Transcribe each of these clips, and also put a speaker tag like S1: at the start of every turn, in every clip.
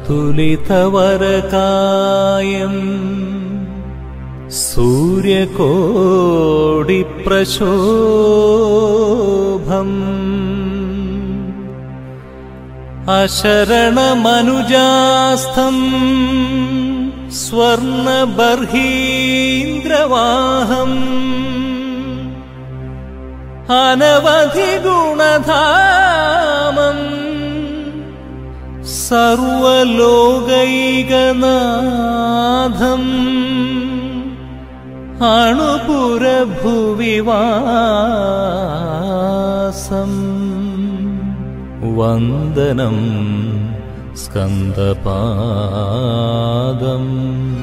S1: അതുലിതവരകായം സൂര്യകോടിപ്രശോഭം അശരണമനുജാസ്ഥം സ്വർണബർഹീന്ദ്രവാഹം അനവധി ഗുണധാമം സർവലോകൈകനാഥം അണുപുരഭുവിവാസം വന്ദനം സ്കന്ദപാദം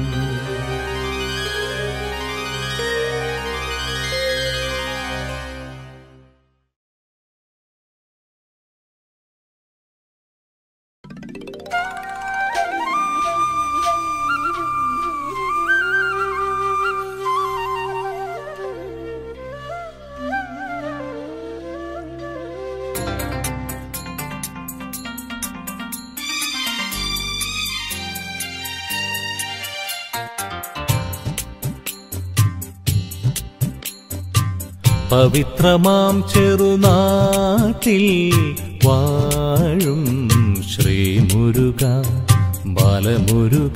S1: പവിത്രമാം ചെറുനാട്ടിൽ വാഴും ശ്രീമുരുക ബാലമുരുക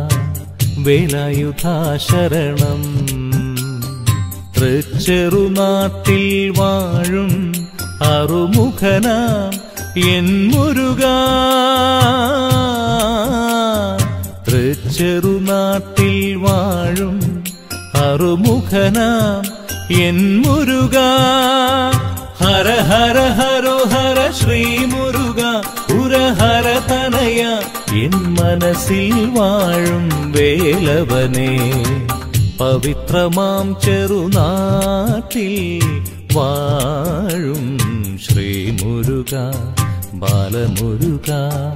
S1: വേലായുധാശരണം തൃച്ചെറുനാട്ടിൽ വാഴും അറുമുഖനാം എൻ മുരുക തൃച്ചെറുനാട്ടിൽ വാഴും അറുമുഖനാം എൻ മുരുക ഹര ഹര ഹരോ ഹര ശ്രീ മുരുക ഉരഹര തനയ എൻ മനസ്സിൽ വാഴും വേലവനെ പവിത്രമാം ചെറുനാട്ടിൽ വാഴും ശ്രീ മുരുക ബാലമുരുക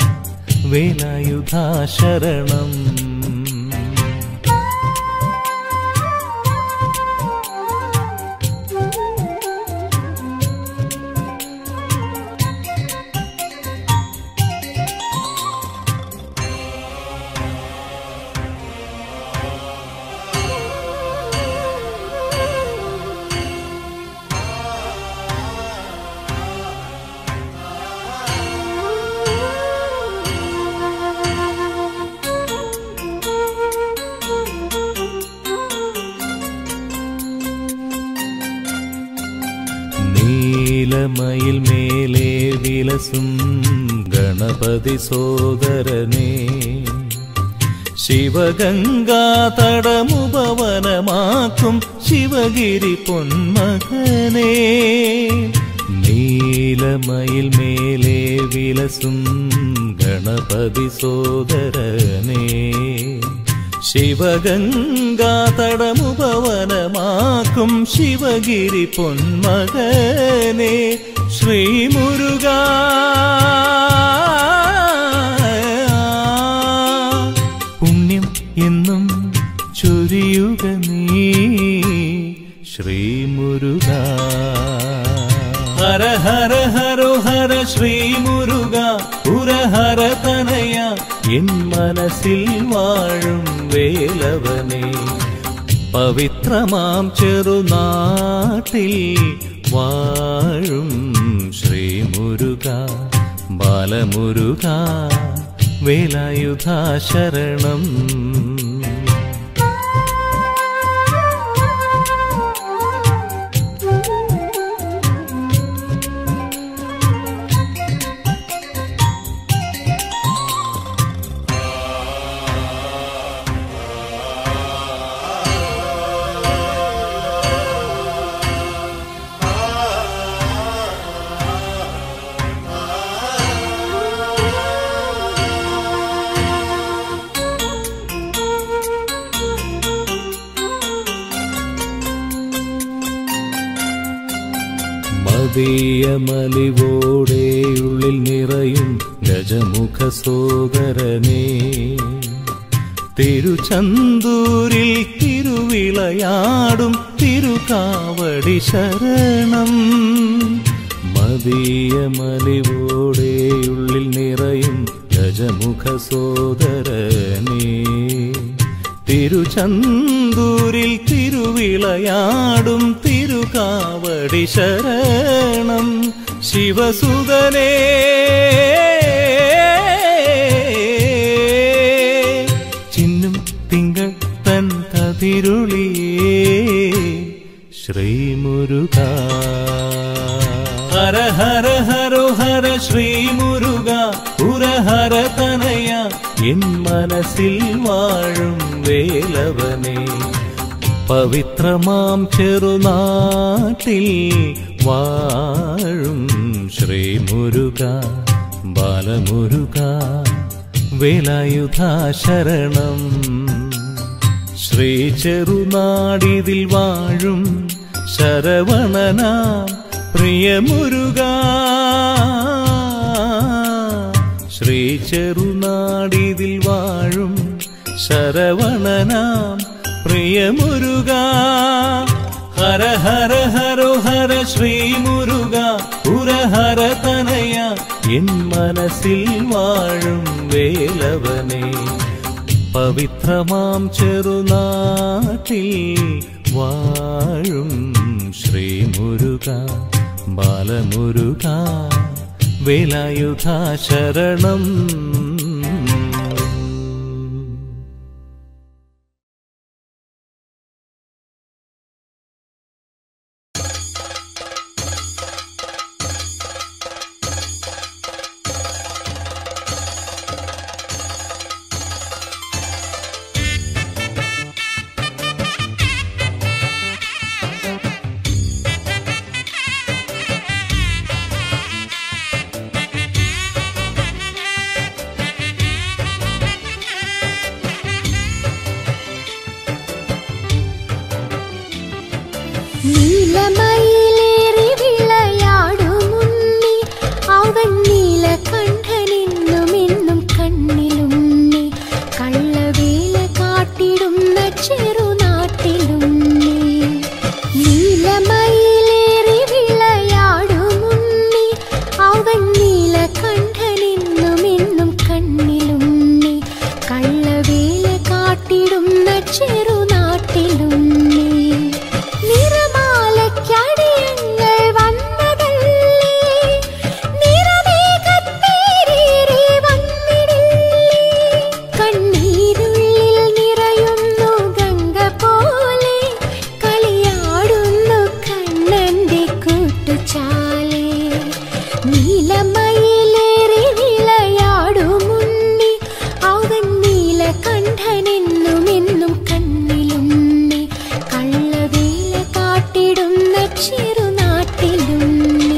S1: വേലായുധാശരണം നീലമയിൽ മേലെ വിലസും ഗണപതി സോദരനെ ശിവഗംഗാതടമുപവനമാക്കും ശിവഗിരി പൊന്മകനെ നീലമയിൽ മേലെ വിലസും ഗണപതി സോദരനെ ശിവഗംഗാതടമുപവനമാക്കും ശിവഗിരി പൊന്മകനെ ശ്രീമുരുക പുണ്യം എന്നും ചൊരിയുക നീ ശ്രീമുരുക ഹര ഹര ഹരോ ഹര ശ്രീമുരുക ഉരഹര തനയ എൻ മനസ്സിൽ വാഴും വേലവനെ പവിത്രമാം ചെറുനാട്ടിൽ വാഴും ശ്രീമുരുക ബാലമുരുക വേലായുധാശരണം മതിയമലിവോടെ ഉള്ളിൽ നിറയും ഗജമുഖ സോദരനെ തിരുചന്തൂരിൽ തിരുവിളയാടും തിരുകാവടി ശരണം മതിയമലിവോടെ ഉള്ളിൽ നിറയും ഗജമുഖ സോദരനേ തിരുചന്തൂരിൽ തിരുവിളയാടും തിരുകാവടി ശരണം ശിവസുതനേ ചിന്നും തിങ്കൾ തൻ കതിരുളിയേ ശ്രീമുരുക ഹര ഹര ഹരോ ഹര ശ്രീമുരുക പുരഹര തനയ എൻ മനസ്സിൽ വാഴും വേലവനെ പവിത്രമാം ചെറുനാട്ടിൽ വാഴും ശ്രീമുരുക ബാലമുരുക വേലായുധ ശരണം ശ്രീ ചെറുനാടിതിൽ വാഴും ശരവണന പ്രിയമുരുക ശ്രീ ചെറുനാടിതിൽ വാഴും ശരവണന പ്രിയമുരുക ഹര ഹര ഹരോ ഹര ശ്രീമുരുക പുരഹര തനയ എൻ മനസ്സിൽ വാഴും വേലവനെ പവിത്രമാം ചെറുനാട്ടിൽ വാഴും ശ്രീമുരുക ബാലമുരുക വേലായുധ ശരണം
S2: നീലമയിലേറി വിളയാടുമുണ്ണി അവൻ നീലകണ്ഠനെന്നും എന്നും കണ്ണിലുണ്ണി കള്ളവേല കാട്ടിടുന്ന ചെറുനാട്ടിലുണ്ണി നീലമയിലേറി വിളയാടുമുണ്ണി അവൻ നീലകണ്ഠനെന്നും എന്നും കണ്ണിലുണ്ണി കള്ളവേല കാട്ടിടുന്ന ചെറുനാട്ടിലുണ്ണി നിറമാലയ്ക്കടിയങ്ങൾ വന്നതല്ലേ നിറമേഘത്തേരേറി വന്നിടില്ലേ കണ്ണീരുള്ളിൽ നിറയുന്നു ഗംഗ പോലെ കളിയാടുന്നു കണ്ണന്റെ കൂട്ടുചാലേ നീലമയിലേറി വിളയാടുമുണ്ണി അവൻ നീലകണ്ഠനെന്നും എന്നും കണ്ണിലുണ്ണി കള്ളവേല കാട്ടിടുന്ന ചെറുനാട്ടിലുണ്ണി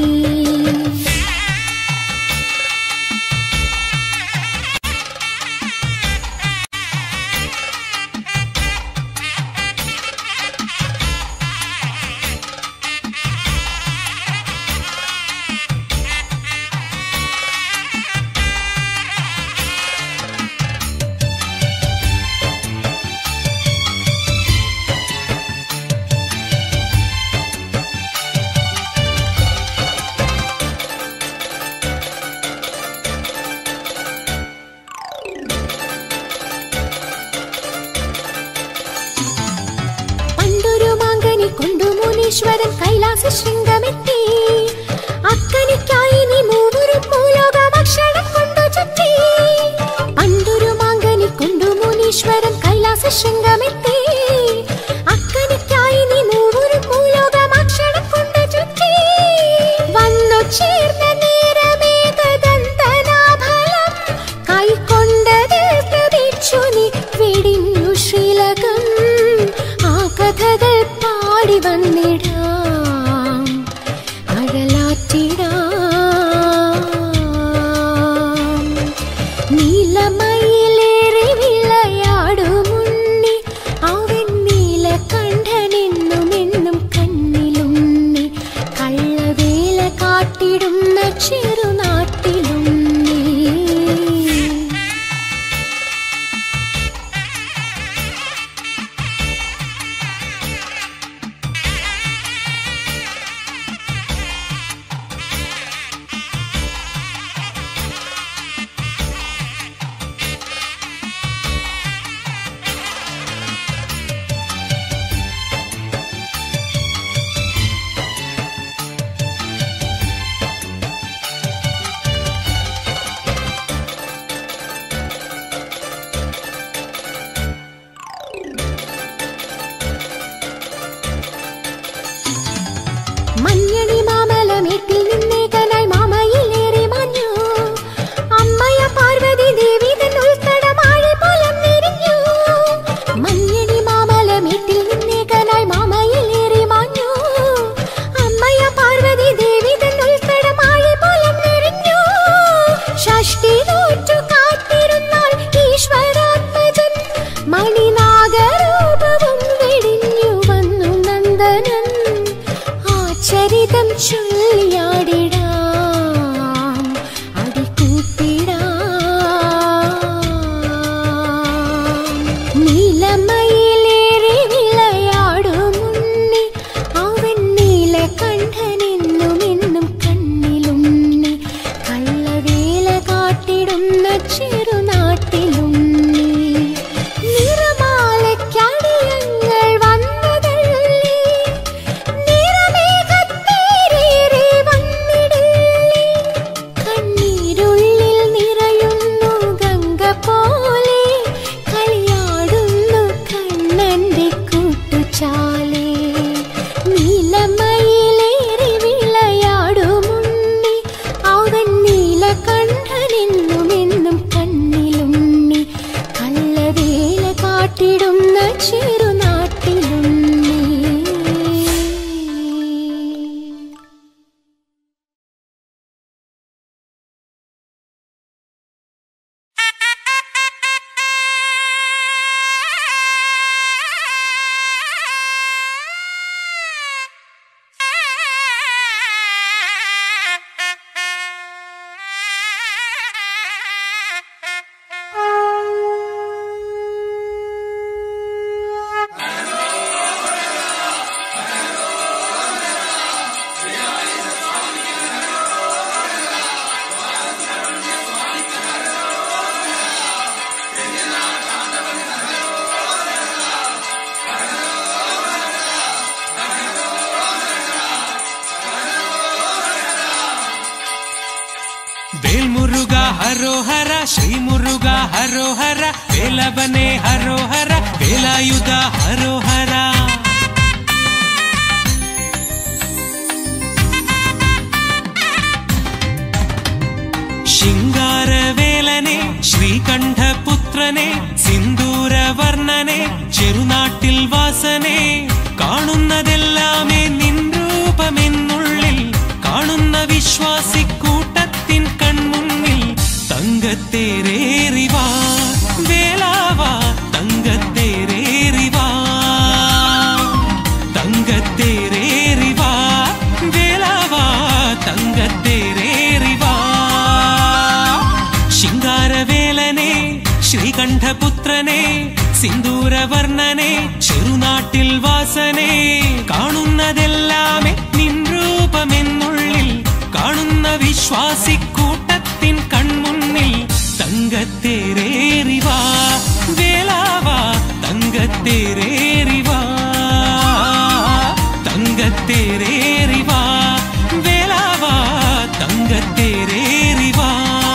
S2: പണ്ടൊരു മാങ്കനി കൊണ്ടു മുനീശ്വരൻ കൈലാസ ശൃംഗമെത്തി അക്കനിക്കായി നീ മൂവരും ഭൂലോക ഭക്ഷണം കൊണ്ടു ചുറ്റി പണ്ടൊരു മാങ്കനി കൊണ്ടു മുനീശ്വരൻ കൈലാസ ശൃംഗമെത്തി അക്കനിക്കായി നീ മൂവരും ഭൂലോക ഭക്ഷണം കൊണ്ടു ചുറ്റി വന്നു ചേർന്ന നേരമേകദന്തനാഫലം കൈക്കൊണ്ടതിൽ പ്രതീക്ഷു നീ വെടിഞ്ഞു ശ്രീലകം ആ കഥകൾ പാടി വന്നിടാം അഴലാറ്റിടാം നീലമയിലേറി വിളയാടുമുണ്ണി അവൻ നീലകണ്ഠനെന്നും എന്നും കണ്ണിലുണ്ണി കള്ളവേല കാട്ടിടുന്ന ചെറുനാട്ടിലുണ്ണി നന്ദനൻ ആ ചരിതം ചൊല്ലിയാടിടാം അടിക്കൂപ്പിടാം നീലമയിലേറി വിളയാടുമുണ്ണി അവൻ നീലകണ്ഠനെന്നും എന്നും കണ്ണിലുണ്ണി കള്ളവേല കാട്ടിടുന്ന ചെറുനാട്ടിലുണ്ണി നിറമാലയ്ക്കടിയങ്ങൾ വന്നതല്ലേ നിറമേഘത്തേരേറി വന്നിടില്ലേ കണ്ണീരുള്ളിൽ നിറയുന്നു ഗംഗ പോലെ കളിയാടുന്നു കണ്ണന്റെ കൂട്ടുചാലേ നീലമയിലേറി വിളയാടുമുണ്ണി അവൻ നീലകണ്ഠനെന്നും എന്നും കണ്ണിലുണ്ണി കള്ളവേല കാട്ടിടുന്ന ചെറുനാട്ടിലുണ്ണി
S3: വേൽമുരുക ഹരോഹര ശ്രീമുരുക ഹരോഹര വേലവനെ ഹരോഹര വേലായുധ ഹരോഹര ശിങ്കാരവേലനെ ശ്രീകണ്ഠപുത്രനെ സിന്ദൂരവർണ്ണനെ ചെറുനാട്ടിൽ വാസനെ കാണുന്നതെല്ലാമേ നിൻ രൂപമെന്നുള്ളിൽ കാണുന്ന വിശ്വാസിക്കൂട്ടത്തിൻ കൺമുന്നിൽ തങ്കത്തേരേറിവാ വേലാവാ തങ്കത്തേരേറിവാ തങ്കത്തേരേറിവാ വേലാവാ തങ്കത്തേരേറിവാ ശിങ്കാരവേലനെ ശ്രീകണ്ഠപുത്രനെ സിന്ദൂരവർണ്ണനെ ചെറുനാട്ടിൽ വാസനെ കാണുന്നതെല്ലാമേ നിൻ രൂപമെന്നുള്ളിൽ കാണുന്ന വിശ്വാസിക്കൂട്ടത്തിൻ കൺമുന്നിൽ തങ്കത്തേരേറിവാ വേലാവാ തങ്കത്തേരേറിവാ തങ്കത്തേരേറിവാ വേലാവാ തങ്കത്തേരേറിവാ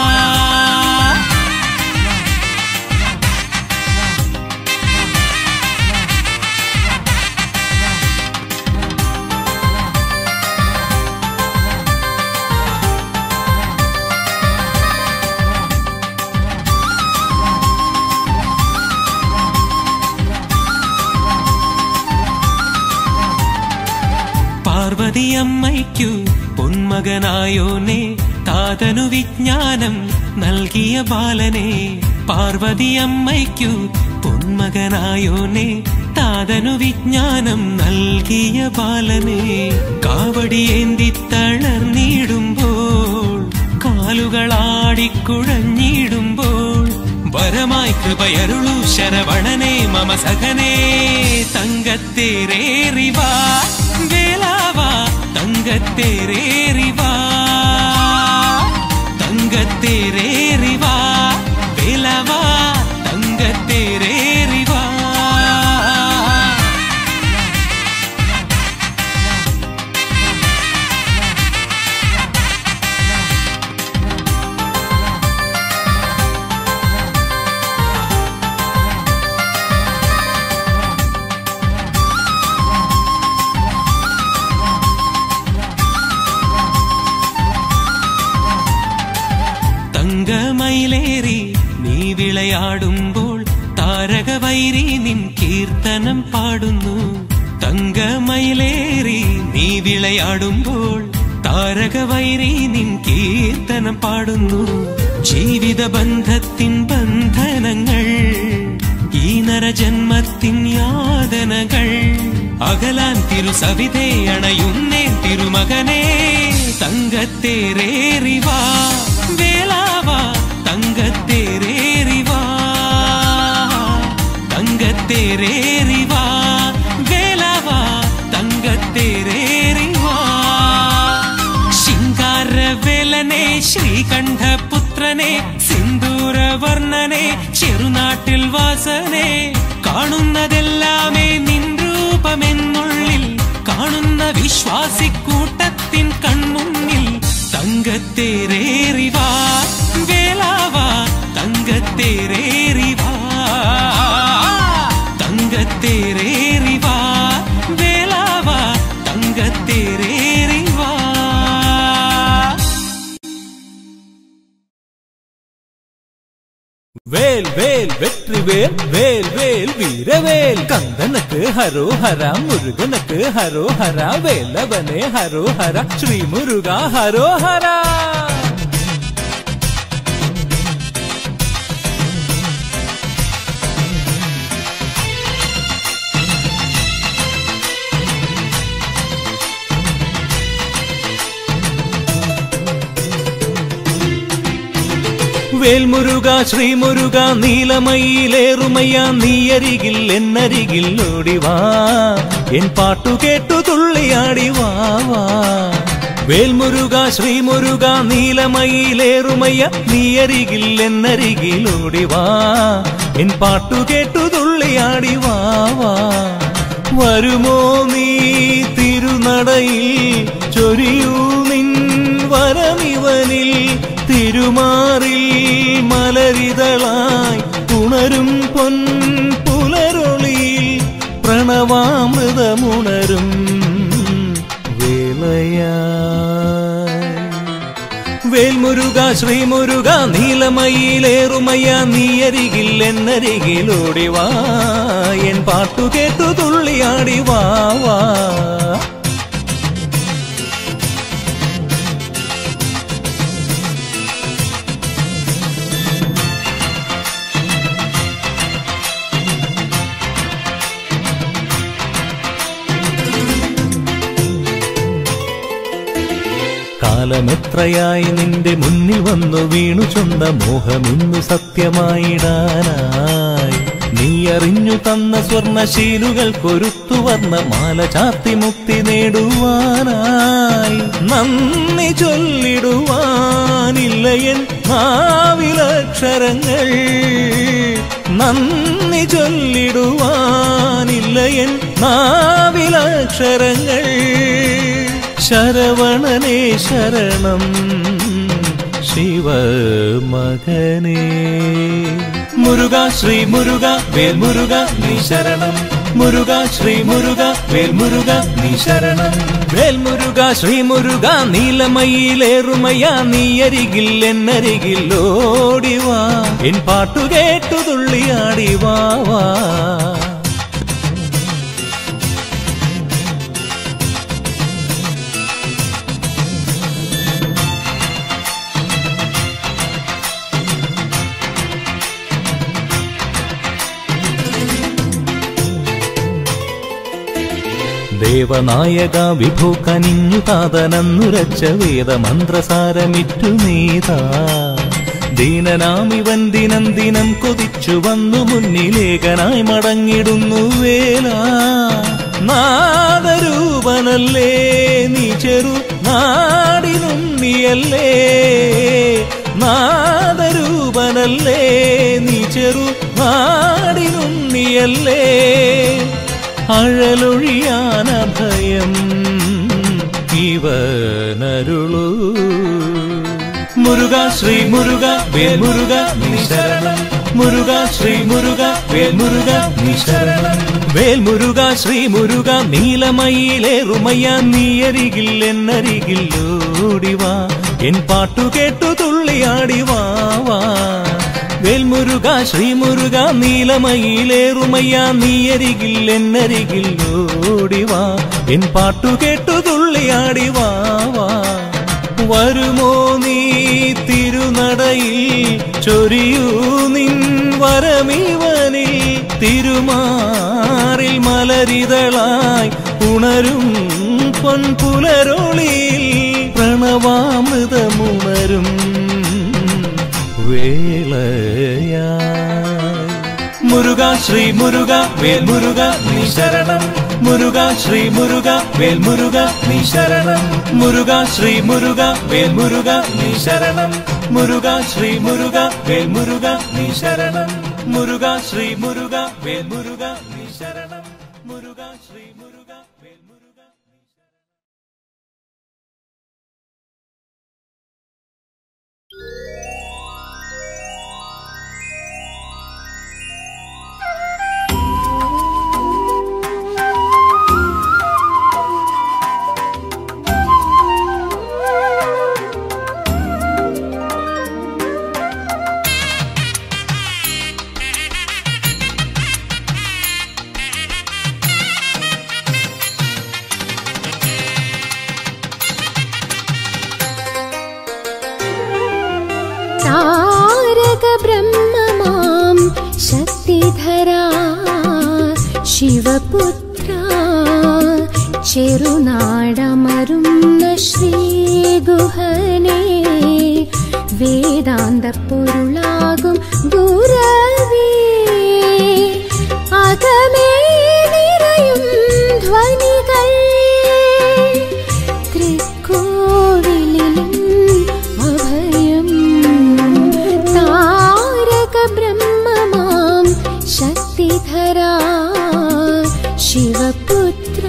S3: പാർവതിയമ്മയ്ക്കു പൊന്മകനായോനെ താതനു വിജ്ഞാനം നൽകിയ ബാലനെ പാർവതിയമ്മയ്ക്കു പൊന്മകനായോനെ താതനു വിജ്ഞാനം നൽകിയ ബാലനെ കാവടിയേന്തി തളർന്നിടുമ്പോൾ കാലുകളാടിക്കുഴഞ്ഞിടുമ്പോൾ വരമായി കൃപയരുളു ശരവണനെ മമ സഖനെ തങ്കത്തേരേറിവാ വേലാവാ തങ്കത്തേരേറിവാ തങ്കത്തേരേറിവാ വേലവാ തങ്കത്തേരേറിവാ തങ്കമയിലേറി നീ വിളയാടുമ്പോൾ താരകവൈരി നിൻ കീർത്തനം പാടുന്നു തങ്കമയിലേറി നീ വിളയാടുമ്പോൾ താരകവൈരി നിൻ കീർത്തനം പാടുന്നു ജീവിത ബന്ധത്തിൻ ബന്ധനങ്ങൾ ഈ നരജന്മത്തിൻ യാതനകൾ അകലാൻ തിരുസവിതേ അണയുന്നേൻ തിരുമകനെ തങ്കത്തേരേറിവാ വേളാവാ തങ്കത്തേരേറിവാ തങ്കത്തേരേറിവാ വേളാവാ തങ്കത്തേരേറിവാ ശിങ്കാരവേലനെ ശ്രീകണ്ഠപുത്രനെ സിന്ദൂരവർണ്ണനെ ചെറുനാട്ടിൽ വാസനെ കാണുന്നതെല്ലാമേ നിൻ രൂപമെന്നുള്ളിൽ കാണുന്ന വിശ്വാസിക്കൂട്ടത്തിൻ കൺമുന്നിൽ തങ്കത്തേരേറിവാ വേളാവാ തങ്കത്തേരേറിവാ തങ്കത്തേരേറിവാ വേളാവാ തങ്കത്തേരേറിവാ
S1: வேல் வேல் வெற்றி வேல் வேல் வேல் வீரவேல் கந்தனுக்கு ஹரோஹரா முருகனுக்கு ஹரோஹரா வேலவனே ஹரோஹரா ஸ்ரீ முருகா ஹரோஹரா വേൽമുരുക ശ്രീമുരുക നീലമയിലേറുമയ്യ നീയരികിൽ എന്നരികിൽ ഓടിവാ എൻ പാട്ടു കേട്ടു തുള്ളിയാടി വാ വാ വേൽമുരുക ശ്രീമുരുക നീലമയിലേറുമയ്യ നീയരികിൽ എന്നരികിൽ ഓടിവാ എൻ പാട്ടു കേട്ടു തുള്ളിയാടി വാ വാ വരുമോ നീ തിരുനടയിൽ ചൊരിയൂ നിൻ വരമിവനിൽ തിരുമാറിൽ മലരിതളായി ഉണരും പൊൻ പുലരൊളിയിൽ പ്രണവാമൃതമുണരും വേലയായി വേൽമുരുക ശ്രീമുരുക നീലമയിലേറുമയ്യ നീയരികിൽ എന്നരികിൽ ഓടിവാ എൻ പാട്ടു കേട്ടു തുള്ളിയാടി വാ വാ കാലമെത്രയായി നിന്റെ മുന്നിൽ വന്നു വീണു ചൊന്ന മോഹമിന്നു സത്യമായിടാനായി നീ അറിഞ്ഞു തന്ന സ്വർണശീലുകൾ കൊരുത്തു വന്ന മാല ചാത്തി മുക്തി നേടുവാനായി നന്ദി ചൊല്ലിടുവാനില്ലയൻ ഭാവിലക്ഷരങ്ങൾ നന്ദി ചൊല്ലിടുവാനില്ലയൻ നാവിലക്ഷരങ്ങൾ ശരവണനേ ശരണം ശിവമകനേ മുരുക ശ്രീ മുരുക വേൽ മുരുക നീ ശരണം മുരുക ശ്രീ മുരുക വേൽ മുരുക നീ ശരണം വേൽ മുരുക ശ്രീ മുരുക നീലമയിലേറുമയ്യ നീ അരികിൽ എന്നരികിൽ ഓടിവാ എൻ പാട്ടു കേട്ടു തുള്ളിയാടി വാ വാ ദേവനായക വിഭു കനിഞ്ഞു താതനന്നുരച്ച വേദമന്ത്രസാരമിറ്റു നീതാ ദീനനാമിവൻ ദിനം ദിനം കൊതിച്ചു വന്നു മുന്നിലേകനായി മടങ്ങിടുന്നു വേല നാദരൂപനല്ലേ നീ ചെറു നാടിനുണ്ണിയല്ലേ നാദരൂപനല്ലേ നീ ചെറു നാടിനുണ്ണിയല്ലേ അഴലൊഴിയാന ഭയം ഇവനരുളൂ മുരുക ശ്രീ മുരുക വേൽ മുരുക നീ ശരണം മുരുക ശ്രീ മുരുക വേൽ മുരുക നീ ശരണം വേൽ മുരുക ശ്രീ മുരുക നീലമയിലേറുമയ്യ നീ അരികിൽ എന്നരികിൽ ഓടിവാ എൻ പാട്ടു കേട്ടു തുള്ളിയാടി വാ വാ വേൽമുരുക ശ്രീമുരുക നീലമയിലേറുമയ്യ നീ അരികിൽ എന്നരികിൽ ഓടിവാ എൻ പാട്ടു കേട്ടു തുള്ളിയാടി വാ വാ വരുമോ നീ തിരുനടയിൽ ചൊരിയൂ നിൻ വരമിവനിൽ തിരുമാറിൽ മല പുലരിതളായി ഉണരും പൊൻപുലരൊളിയിൽ പ്രണവാമൃതമുണരും വേളയായി മുരുക ശ്രീ മുരുക വേൽ മുരുക നീ ശരണം മുരുക ശ്രീ മുരുക വേൽ മുരുക നീ ശരണം മുരുക ശ്രീ മുരുക വേൽ മുരുക നീ ശരണം മുരുക ശ്രീ മുരുക വേൽ മുരുക നീ ശരണം മുരുക ശ്രീ മുരുക വേൽ മുരുക നീ ശരണം മുരുക ശ്രീ മുരുക വേൽ മുരുക നീ ശരണം
S2: താരക ബ്രഹ്മമാം ശക്തിധരാ ശിവപുത്ര ചെറുനാടമരുന്ന ശ്രീഗുഹനേ വേദാന്ത പൊരുളാകും ഗുരവേ അകമേ നിറയും ധ്വനികൾ തൃക്കോവിലിലും അഭയം താരക ബ്രഹ്മമാം ശക്തിധരാ ശിവപുത്ര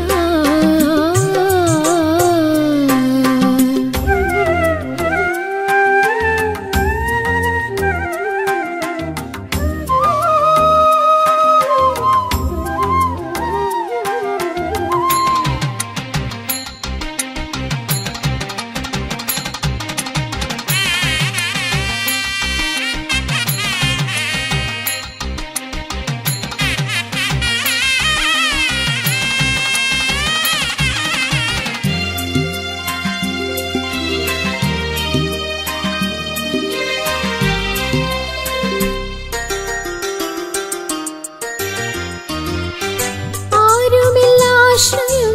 S2: ആരുമില്ലാശ്രയം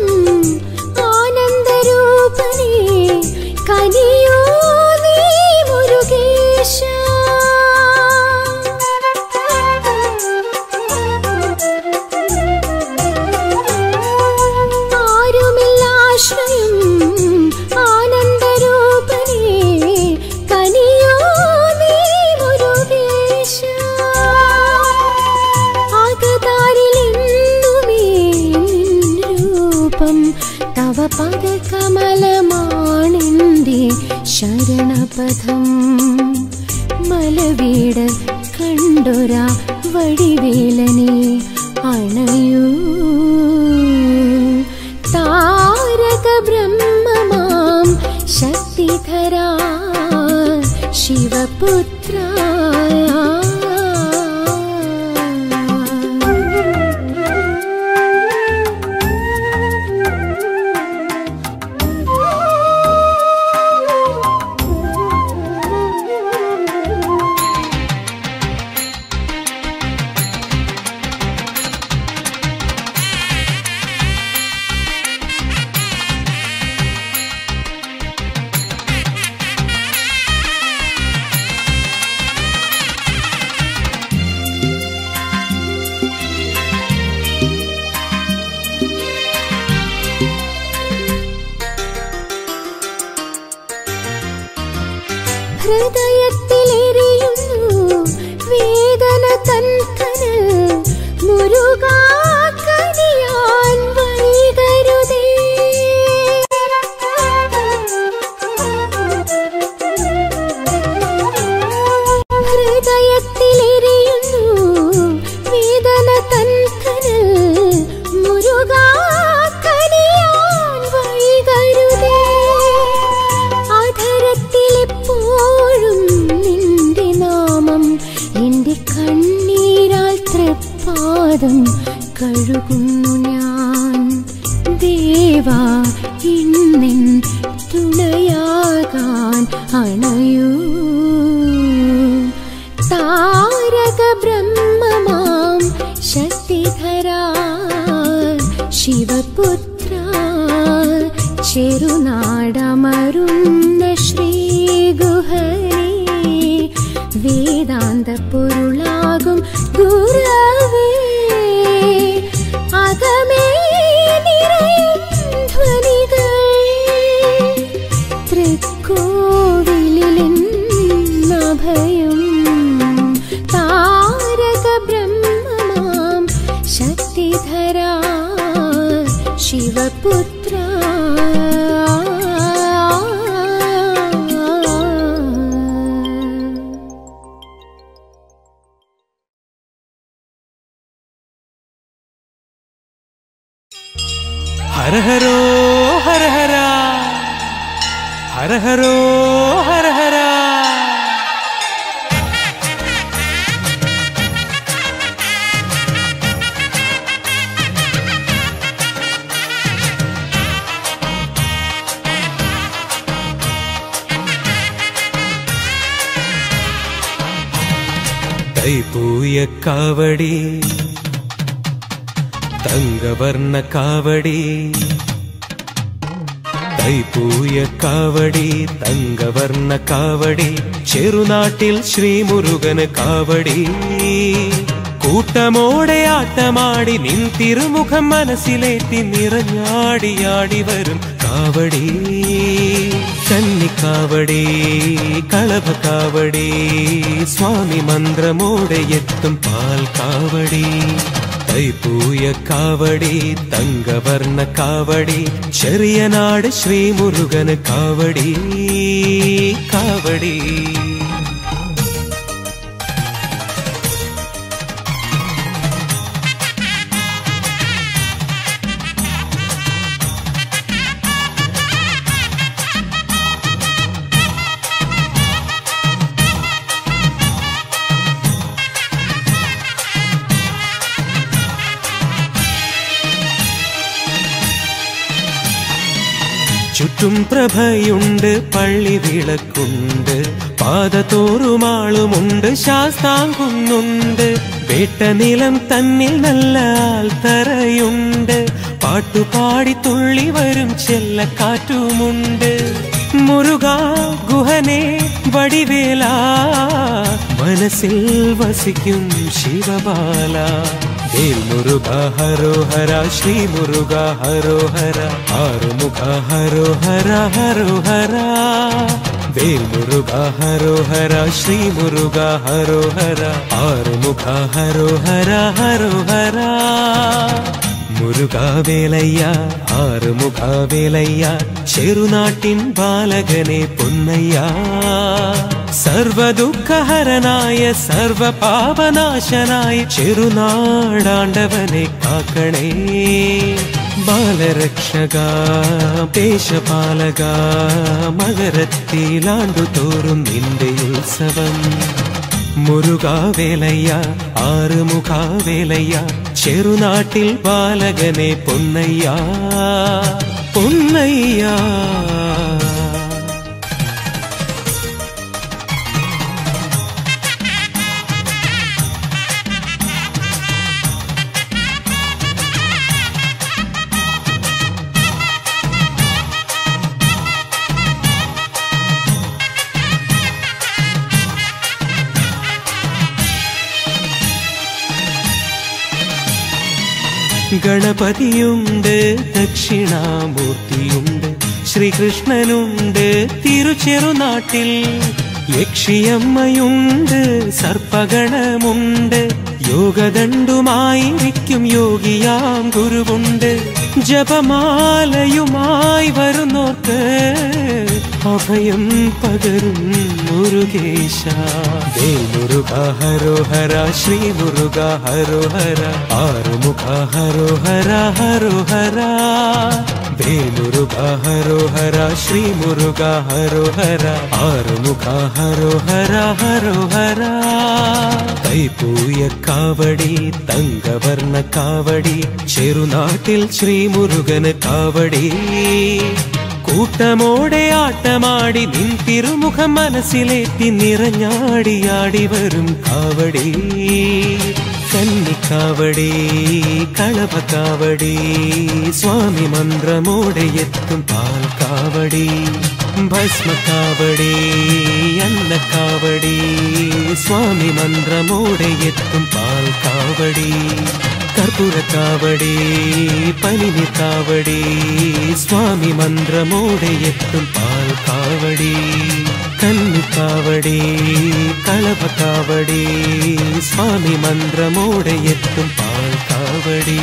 S2: ആനന്ദരൂപനേ കനിയോ നീ മുരുകേശ ആരുമില്ലാശ്രയം ആനന്ദരൂപനേ കനിയോ നീ മുരുകേശ ആകതാരിലെന്നുമേ നിൻ രൂപം തവ പദകമലമാണെന്റെ ശരണപഥം മലവീട് കണ്ടൊരാ വടിവേലനെ അണയൂ താരക ബ്രഹ്മമാം ശക്തിധരാ ശിവപുത്ര ഹൃദയത്തിലെരിയുന്നു വേദന തൻകനൽ മുരുകാ കനിയാൻ വൈകരുതേ ഹൃദയത്തിലെരിയുന്നു വേദന തൻകനൽ മുരുകാ കനിയാൻ വൈകരുതേ അധരത്തിലെപ്പോഴും നിന്റെ നാമം എന്റെ കണ്ണീരാൽ തൃപ്പാദം കഴുകുന്നു ഞാൻ ദേവാ ഇന്നിൻ തുണയാകാൻ അണയൂ താരക ബ്രഹ്മമാം ശക്തിധരാ ചെറുനാടമരുന്ന ശ്രീഗുഹരേ വേദാന്ത പൊരുളാകും ഗുരവേ അകമേ നിറയും ധ്വനികൾ തൃക്കോവിലിലെന്നഭയം താരക ബ്രഹ്മമാം ശക്തിധരാ ശിവപുത്ര
S1: ഹര ഹരോ ഹര ഹര ഹര ഹരോ ഹര ഹര தைப்பூய காவடி தங்கவர்ண காவடி തൈപ്പൂയ കാവടി തങ്കവർണ്ണ കാവടി ചെറുനാട്ടിൽ ശ്രീമുരുകന് കാവടി കൂട്ടമോടെ ആട്ടമാടി നിൻ തിരുമുഖം മനസ്സിലേറ്റി നിറഞ്ഞാടിയാടി വരും കാവടി കന്നിക്കാവടി കളഭ കാവടി സ്വാമി മന്ത്രമോടെ എത്തും പാൽ കാവടി തൈപ്പൂയ കാവടി തങ്കവർണ്ണ കാവടി ചെറിയ നാട് ശ്രീമുരുകന് കാവടി കാവടി ചുറ്റും പ്രഭയുണ്ട് പള്ളി വിളക്കുണ്ട് പാദത്തോറുമാളുമുണ്ട് ശാസ്താങ്കുന്നുണ്ട് വേട്ട നിലം തന്നിൽ നല്ല ആൽത്തറയുണ്ട് പാട്ടുപാടി തുള്ളി വരും ചെല്ലക്കാറ്റുമുണ്ട് മുരുക ഗുഹനെ വടിവേല മനസ്സിൽ വസിക്കും ശിവബാല വേൽ മുരുക ഹരോഹര ശ്രീ മുരുക ഹരോഹര ആറുമുഖ ഹരോഹര ഹരോഹര വേൽ മുരുക ഹരോഹര ശ്രീ മുരുക ഹരോഹര ആറുമുഖ ഹരോഹര ഹരോഹര മുരുകാവേലയ്യ ആറുമുഖാവേലയ്യ ചെറുനാട്ടിൻ ബാലകനെ പൊന്നയ്യ സർവദുഃഖഹരനായ സർവപാപനാശനായ ചെറുനാടാണ്ടവനെ കാക്കണേ ബാലരക്ഷക ദേശപാലക മകരത്തിലാണ്ടു തോറും നിന്റെ ഉത്സവം മുരുകാവേലയ്യ ആറുമുഖാവേലയ്യ ചെറുനാട്ടിൽ ബാലകനെ പൊന്നയ്യ പൊന്നയ്യ ഗണപതിയുണ്ട് ദക്ഷിണാമൂർത്തിയുണ്ട് ശ്രീകൃഷ്ണനുണ്ട് തിരുചെറുനാട്ടിൽ യക്ഷിയമ്മയുണ്ട് സർപ്പഗണമുണ്ട് യോഗദണ്ഡുമായിരിക്കും യോഗിയാം ഗുരുവുണ്ട് ജപമാലയുമായി വരുന്നോർക്ക് അഭയം പകരും മുരുകേശ വേൽ മുരുക ഹരോഹര ശ്രീ മുരുക ഹരോഹര ആറുമുഖ ഹരോഹര ഹരോഹര വേൽ മുരുക ഹരോഹര ശ്രീ മുരുക ഹരോഹര ആറുമുഖ ഹരോഹര ഹരോഹര തൈപ്പൂയ കാവടി തങ്കവർണ്ണ കാവടി ചെറുനാട്ടിൽ ശ്രീമുരുകന് കാവടി കൂട്ടമോടെ ആട്ടമാടി നിൻ തിരുമുഖം മനസ്സിലേറ്റി നിറഞ്ഞാടിയാടി വരും കാവടി കന്നിക്കാവടി കളഭക്കാവടി സ്വാമി മന്ത്രമോടെ എത്തും പാൽക്കാവടി ഭസ്മക്കാവടി അന്നക്കാവടി സ്വാമി മന്ത്രമോടെ എത്തും പാൽക്കാവടി കർപ്പൂരക്കാവടി പനിനിക്കാവടി സ്വാമി മന്ത്രമോടെ എത്തും പാൽക്കാവടി കന്നിക്കാവടി കളഭക്കാവടി സ്വാമി മന്ത്രമോടെ എത്തും പാൽക്കാവടി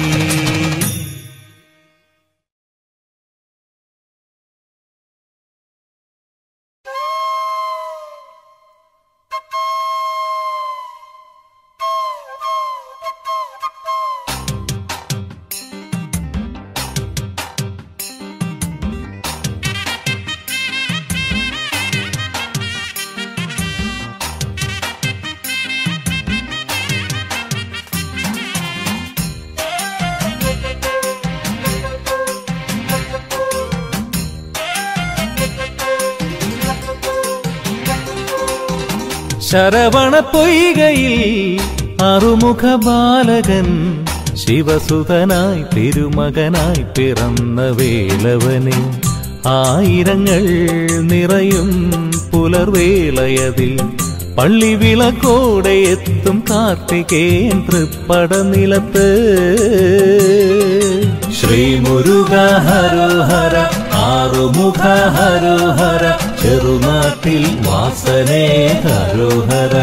S1: ശരവണ പൊയ്കയിൽ അറുമുഖ ബാലകൻ ശിവസുതനായി തിരുമകനായി പിറന്ന വേലവനെ ആയിരങ്ങൾ നിറയും പുലർവേളയതിൽ പള്ളി വിളക്കോടെ എത്തും കാർത്തികേയൻ തൃപ്പട നിലത്ത് ശ്രീമുരുക ഹരോഹര ആറുമുഖ ഹരോഹര ചെറുനാട്ടിൽ വാസനേ ഹരോഹര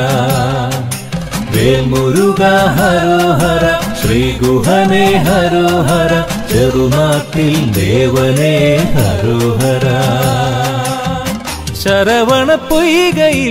S1: വേൽമുരുക ഹരോഹര ശ്രീഗുഹനേ ഹരോഹര ചെറുനാട്ടിൽ ദേവനേ ഹരോഹര ശരവണ പൊയ്കയിൽ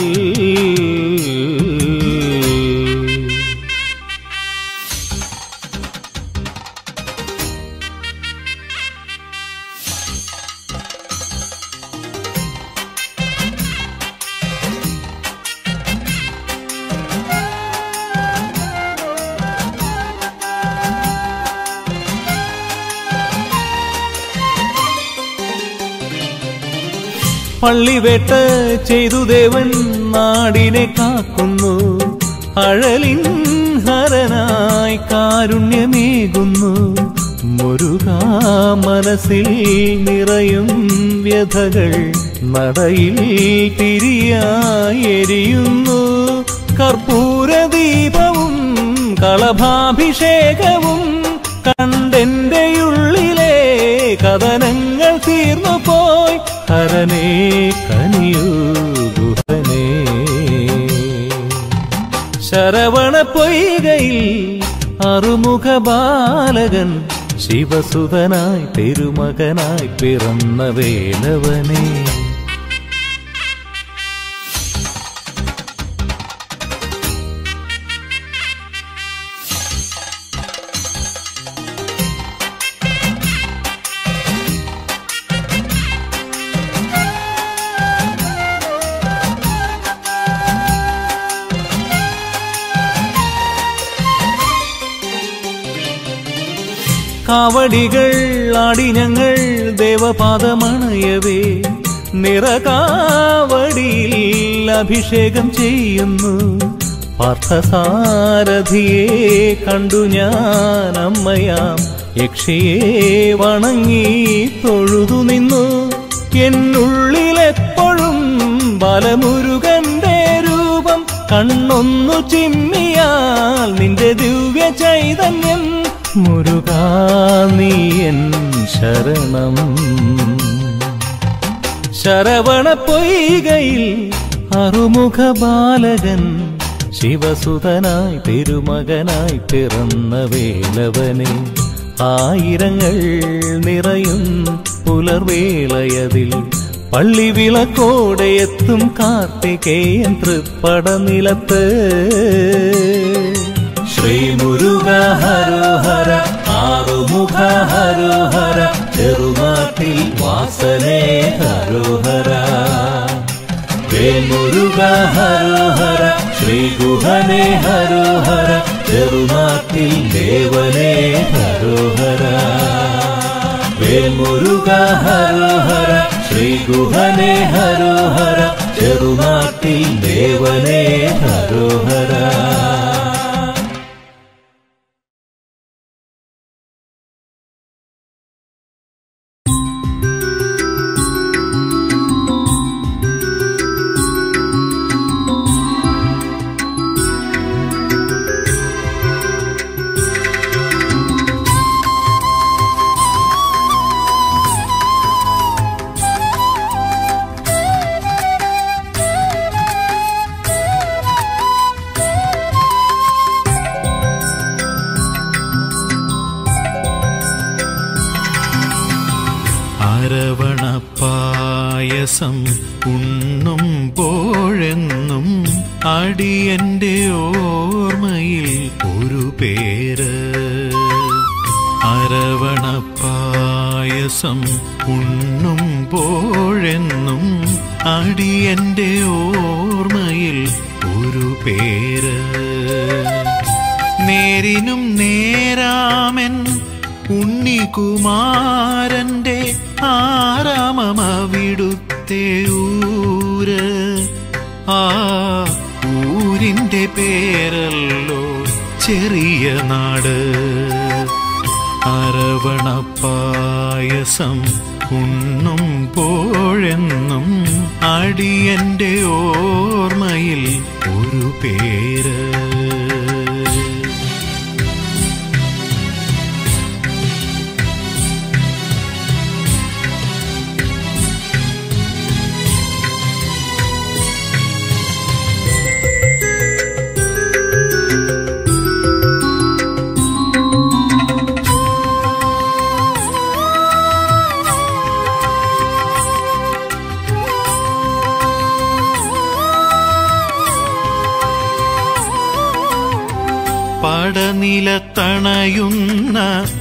S1: പള്ളിവേട്ട ചെയ്തു ദേവൻ നാടിനെ കാക്കുന്നു അഴലിൻ ഹരനായി കാരുണ്യമേകുന്നു മുരുകാ മനസ്സിൽ നിറയും വ്യഥകൾ നടയിൽ തിരിയായി എരിയുന്നു കർപ്പൂരദീപവും കളഭാഭിഷേകവും കണ്ടെന്റെ ഉള്ളിലെ കഥനങ്ങൾ തീർന്നു പോയി ഹരനേ കനിയൂ ഗുഹനേ ശരവണ പൊയ്കയിൽ അറുമുഖ ബാലകൻ ശിവസുതനായി തിരുമകനായി പിറന്ന വേലവനേ കാവടികൾ ആടി ഞങ്ങൾ ദേവപാദമണയവേ നിറകാവടിയിൽ അഭിഷേകം ചെയ്യുന്നു പാർത്ഥസാരഥിയെ കണ്ടു ഞാൻ അമ്മയാം യക്ഷിയെ വണങ്ങി തൊഴുതു നിന്നു എന്നുള്ളിലെപ്പോഴും ബലമുരുകന്റെ രൂപം കണ്ണൊന്നു ചിമ്മിയാൽ നിന്റെ ദിവ്യ ചൈതന്യം മുരുകാ നീയൻ ശരണം ശരവണ പൊയ്കയിൽ അറുമുഖ ബാലകൻ ശിവസുതനായി തിരുമകനായി പിറന്ന വേലവനെ ആയിരങ്ങൾ നിറയും പുലർവേളയതിൽ പള്ളി വിളക്കോടെ എത്തും കാർത്തികേയൻ തൃപ്പട നിലത്ത് ശ്രീമുരുക ഹരോഹര ആറുമുഖ ഹരോഹര ചെറുനാട്ടിൽ വാസനേ ഹരോഹര വേൽമുരുക ഹരോഹര ശ്രീഗുഹനേ ഹരോഹര ചെറുനാട്ടിൽ ദേവനേ ഹരോഹര വേൽമുരുക ഹരോഹര ശ്രീഗുഹനേ ഹരോഹര ചെറുനാട്ടിൽ ദേവനേ ഹരോഹര
S4: അരവണപ്പായസം ഉണ്ണുമ്പോഴെന്നും അടിയന്റെ ഓർമ്മയിൽ ഒരു പേര് അരവണപ്പായസം ഉണ്ണുമ്പോഴെന്നും അടിയന്റെ ഓർമ്മയിൽ ഒരു പേര് നേരിനും നേരാമൻ ഉണ്ണികുമാരന്റെ ആരാമമവിടുത്തെ ഊര് ആ ഊരിന്റെ പേരല്ലോ ചെറിയ നാട് അരവണപ്പായസം ഉണ്ണുമ്പോഴെന്നും അടിയന്റെ ഓർമ്മയിൽ ഒരു പേര് പടനിലത്തണയുന്ന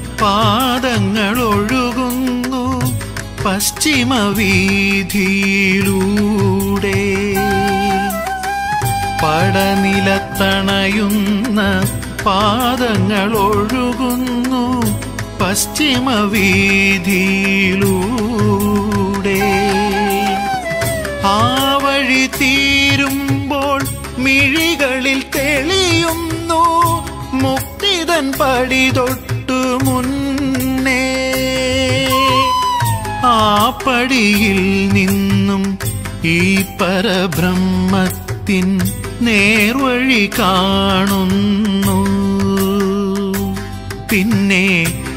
S4: പാദങ്ങളൊഴുകുന്നു പശ്ചിമ വീതിയിലൂടെ പടനിലത്തണയുന്ന പാദങ്ങളൊഴുകുന്നു പശ്ചിമ വീതിയിലൂടെ ആ വഴി തീരുമ്പോൾ മിഴികളിൽ തെളിയുന്നു മുക്തിതൻ പടി തൊട്ടു മുന്നേ ആ പടിയിൽ നിന്നും ഈ പരബ്രഹ്മത്തിൻ നേർവഴി കാണുന്നു പിന്നെ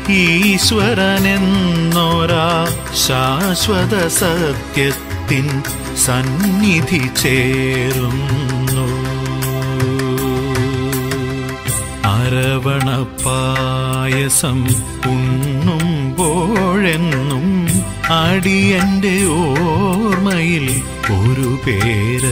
S4: ഈശ്വരനെന്നൊരാ ശാശ്വത സത്യത്തിൻ സന്നിധി ചേരുന്നു അരവണപ്പായസം ഉണ്ണുമ്പോഴെന്നും അടിയന്റെ ഓർമ്മയിൽ ഒരു പേര്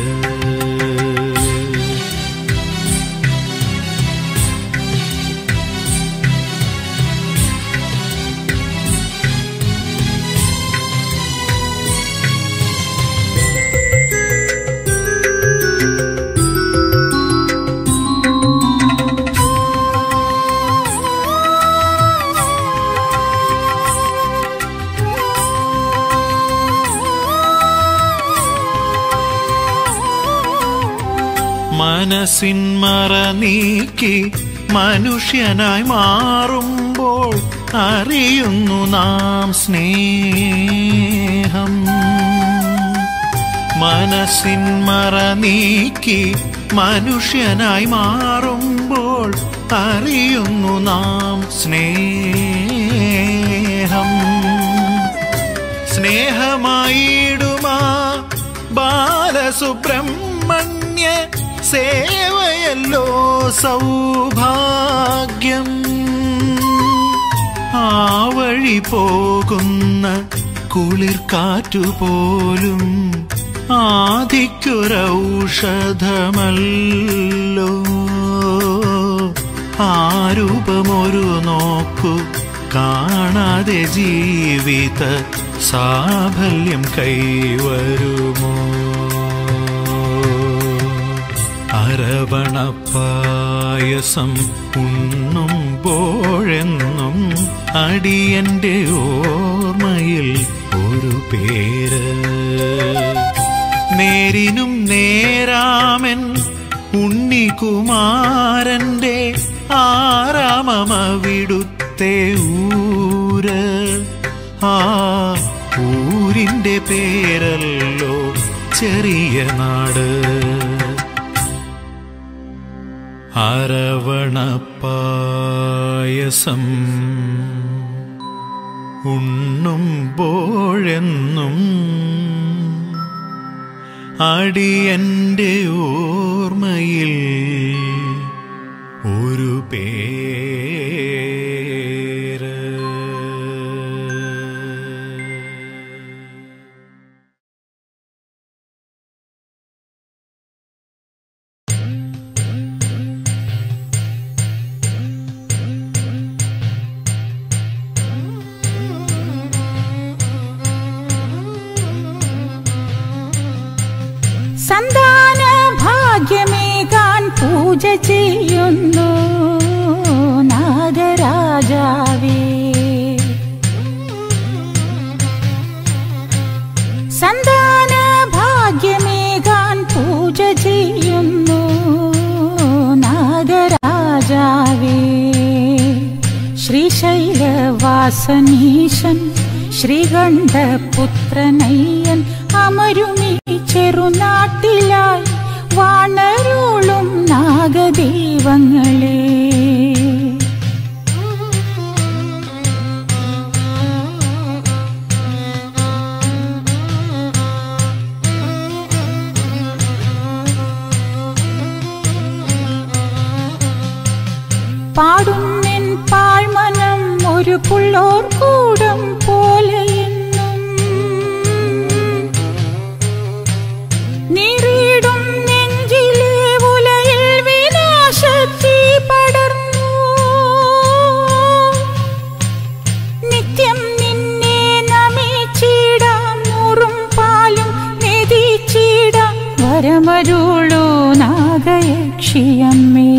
S4: മനസ്സിൻ മറ നീക്കി മനുഷ്യനായി മാറുമ്പോൾ അറിയുന്നു നാം സ്നേഹം മനസ്സിൻ മറ നീക്കി മനുഷ്യനായി മാറുമ്പോൾ അറിയുന്നു നാം സ്നേഹം സ്നേഹമായിടുമാ ബാലസുബ്രഹ്മണ്യ സേവയല്ലോ സൗഭാഗ്യം ആ വഴി പോകുന്ന കുളിർ കാറ്റുപോലും ആദിക്കൊരൗഷധമല്ലോ ആരൂപമൊരു നോക്കു കാണാതെ ജീവിത സാഫല്യം കൈവരുമോ അരവണപ്പായസം ഉണ്ണുമ്പോഴെന്നും അടിയന്റെ ഓർമ്മയിൽ ഒരു പേര് നേരിനും നേരാമൻ ഉണ്ണികുമാരന്റെ ആരാമമവിടുത്തെ ഊര് ആ ഊരിന്റെ പേരല്ലോ ചെറിയ നാട് അരവണപ്പായസം ഉണ്ണുമ്പോഴെന്നും അടിയന്റെ ഓർമ്മയിൽ ഒരു പേര്
S5: പൂജ ചെയ്യുന്നു നാഗരാജാവേ സന്താന ഭാഗ്യമേകാൻ പൂജ ചെയ്യുന്നു നാഗരാജാവേ ശ്രീശൈലവാസനീശൻ ശ്രീകണ്ഠപുത്രനയ്യൻ അമരുമീ ചെറുനാട്ടിലായി വാണരുളും നാഗദൈവങ്ങളെ പാടുന്നെൻ പാഴ്മനം ഒരു പുള്ളോർ കൂടം പോലെയെന്നും നീറിയിടും നെഞ്ചിലെ ഉലയിൽ വിനാശത്തീ പടർന്നു നിത്യം നിന്നെ നമിച്ചിടാം നൂറും പാലും നെതിച്ചിടാം വരമരുളൂ നാഗയക്ഷിയമ്മേ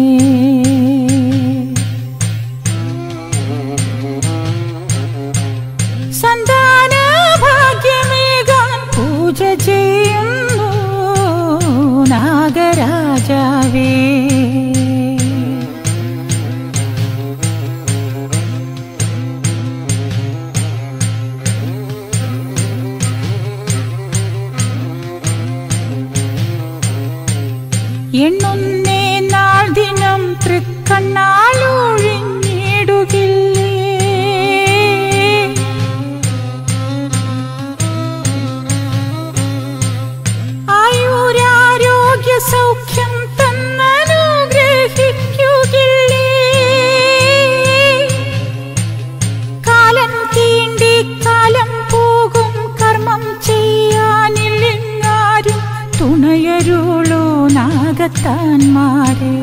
S5: സന്താന ഭാഗ്യമേകാൻ പൂജ ചെയ്യുന്നു നാഗരാജാവേ എണ്ണുന്നേ നാൾ ദിനം തൃക്കണ്ണാലൊഴിഞ്ഞിടുകില്ലേ ആയുരാരോഗ്യ സൗഖ്യം തന്നനുഗ്രഹിക്കുകില്ലേ കാലം തീണ്ടി കാലം പോകും കർമ്മം ചെയ്യാനില്ലെങ്ങാരും തുണയരുളോ നാഗത്താന്മാരെ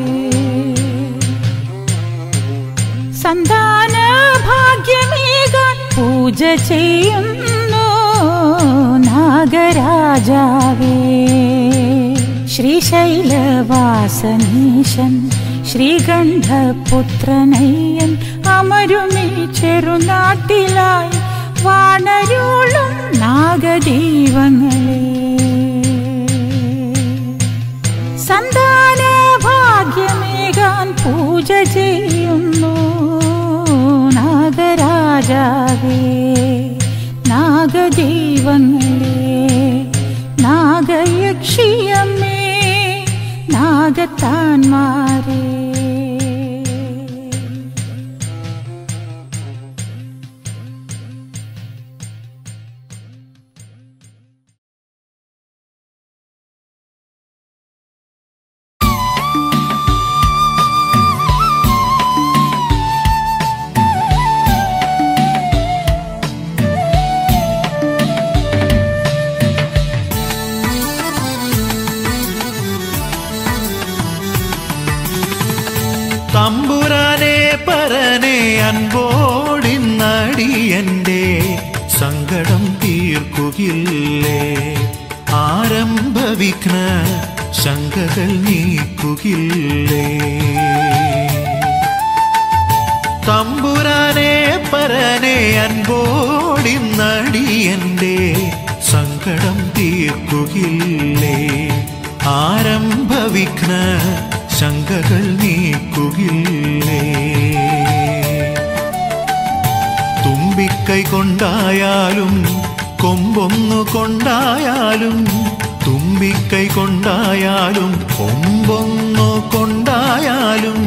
S5: സന്താന ഭാഗ്യമേകാൻ പൂജ ചെയ്യുന്നു നാഗരാജാവേ ശ്രീശൈലവാസനീശൻ ശ്രീകണ്ഠപുത്രനയ്യൻ അമരുമീ ചെറുനാട്ടിലായി വാണരുളും നാഗദൈവങ്ങളെ സന്താന ഭാഗ്യമേകാൻ പൂജ ചെയ്യുന്നു നാഗരാജാവേ നാഗദൈവങ്ങളെ നാഗയക്ഷിയമ്മേ നാഗത്താന്മാരേ
S4: തമ്പുരാനെ പരനെ അൻപോടിന്നടിയന്റെ സങ്കടം തീർക്കുകില്ലേ ആരംഭവിഘ്ന ശങ്കകൾ നീക്കുകില്ലേ തമ്പുരാനെ പരനെ അൻപോടിന്നടിയന്റെ സങ്കടം തീർക്കുകില്ലേ ആരംഭവിഘ്ന ശങ്കകൾ നീക്കുകില്ലേ തുമ്പിക്കൈ കൊണ്ടായാലും കൊമ്പൊന്നു കൊണ്ടായാലും തുമ്പിക്കൈ കൊണ്ടായാലും കൊമ്പൊന്നു കൊണ്ടായാലും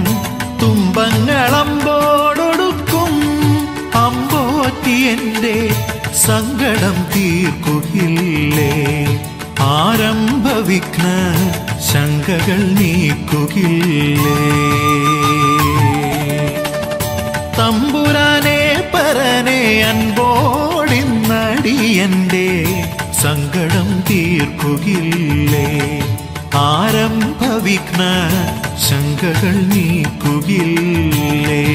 S4: തുമ്പങ്ങളമ്പോടൊടുക്കും അമ്പോറ്റി എന്റെ സങ്കടം തീർക്കുകില്ലേ ആരംഭവിഘ്ന ശങ്കകൾ നീക്കുകില്ലേ തമ്പുരാനെ പരനെ അൻപോടിന്നടിയന്റെ സങ്കടം തീർക്കുകില്ലേ ആരംഭവിഘ്ന ശങ്കകൾ നീക്കുകില്ലേ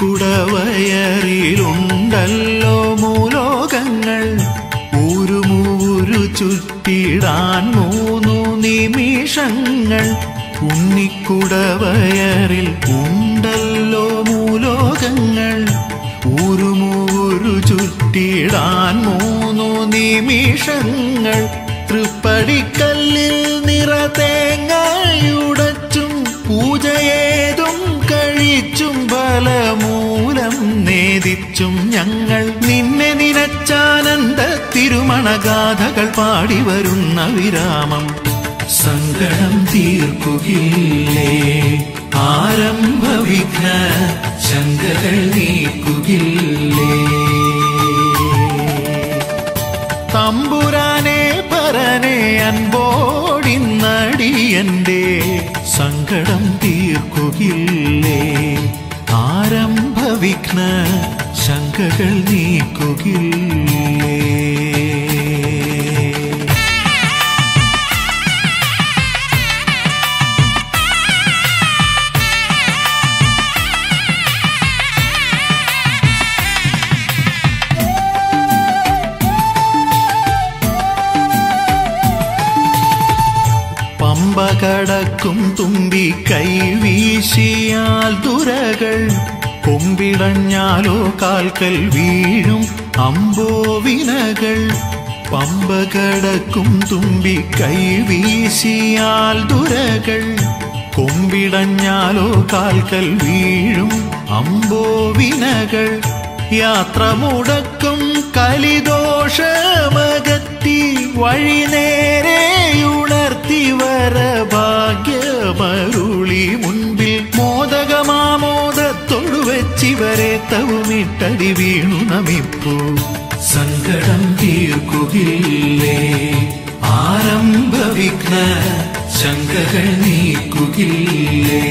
S4: ഉണ്ണിക്കുടവയറിലുണ്ടല്ലോ മൂലോകങ്ങൾ ഊരുമൂരു ചുറ്റിടാൻ മൂന്നു നിമിഷങ്ങൾ ഉണ്ണിക്കുടവയറിൽ ഉണ്ടല്ലോ മൂലോകങ്ങൾ ഊരുമൂരു ചുറ്റിടാൻ മൂന്നു നിമിഷങ്ങൾ തൃപ്പടിക്കല്ലിൽ നിറതേങ്ങയുടച്ചും പൂജയേതും കഴിച്ചും ഫലമൂലം നേദിച്ചും ഞങ്ങൾ നിന്നെ നിനച്ചാനന്ദ തിരുമണഗാഥകൾ പാടി വരുന്ന വിരാമം സങ്കടം തീർക്കുകില്ലേ ആരംഭ വിഘ്ന ശങ്കകൾ നീക്കുകില്ലേ തമ്പുരാനെ പരനെ അൻപോടിന്നടിയന്റെ സങ്കടം തീർക്കുകില്ലേ ആരംഭ വിഘ്ന ശങ്കകൾ നീക്കുകില്ലേ പമ്പ കടക്കും തുമ്പി കൈവീശിയാൽ ദുരകൾ കൊമ്പിടഞ്ഞാലോ കാൽക്കൽ വീഴും അമ്പോവിനകൾ പമ്പ കടക്കും തുമ്പി കൈവീശിയാൽ ദുരകൾ കൊമ്പിടഞ്ഞാലോ കാൽക്കൽ വീഴും അമ്പോവിനകൾ യാത്ര മുടക്കും കലിദോഷമകറ്റി വഴി നേരെയുണർത്തി വര ഭാഗ്യമരുളി മുൻപിൽ മോദകമാമോദത്തൊടു വെച്ചിവരെ തവുമിട്ടടി വീണു നമിപ്പു സങ്കടം തീർക്കുകില്ലേ ആരംഭ വിഘ്ന ശങ്കകൾ നീക്കുകില്ലേ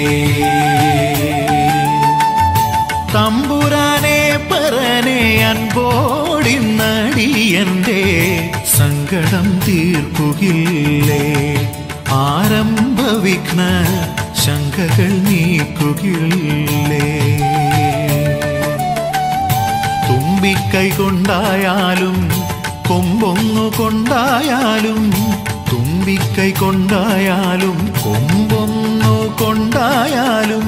S4: തമ്പുരാനെ പരനെ അൻപോടിന്നടിയന്റെ സങ്കടം തീർക്കുകില്ലേ ആരംഭ വിഘ്ന ശങ്കകൾ നീക്കുകില്ലേ തുമ്പിക്കൈ കൊണ്ടായാലും കൊമ്പൊന്നു കൊണ്ടായാലും തുമ്പിക്കൈ കൊണ്ടായാലും കൊമ്പൊന്നു കൊണ്ടായാലും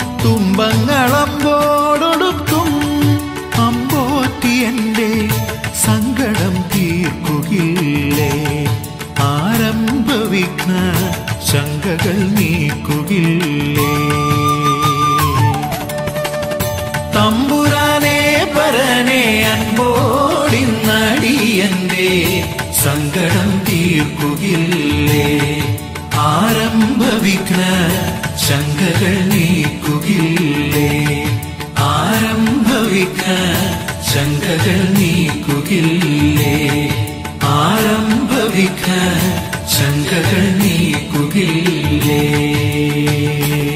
S4: തുമ്പങ്ങളമ്പോടൊടുക്കും അമ്പോറ്റി എൻ്റെ സങ്കടം തീർക്കുകില്ലേ ആരംഭ വിഘ്ന ശങ്കകൾ നീക്കുകില്ലേ തമ്പുരാനെ പരനെ അൻപോടിന്നടിയന്റെ സങ്കടം തീർക്കുകില്ലേ ആരംഭ വിഘ്ന ശങ്കകൾ നീക്കുകില്ലേ ആരംഭ വിഘ്ന ശങ്കകൾ നീക്കുകില്ലേ ആരംഭ വിഘ്ന ശങ്കകൾ നീക്കുകില്ലേ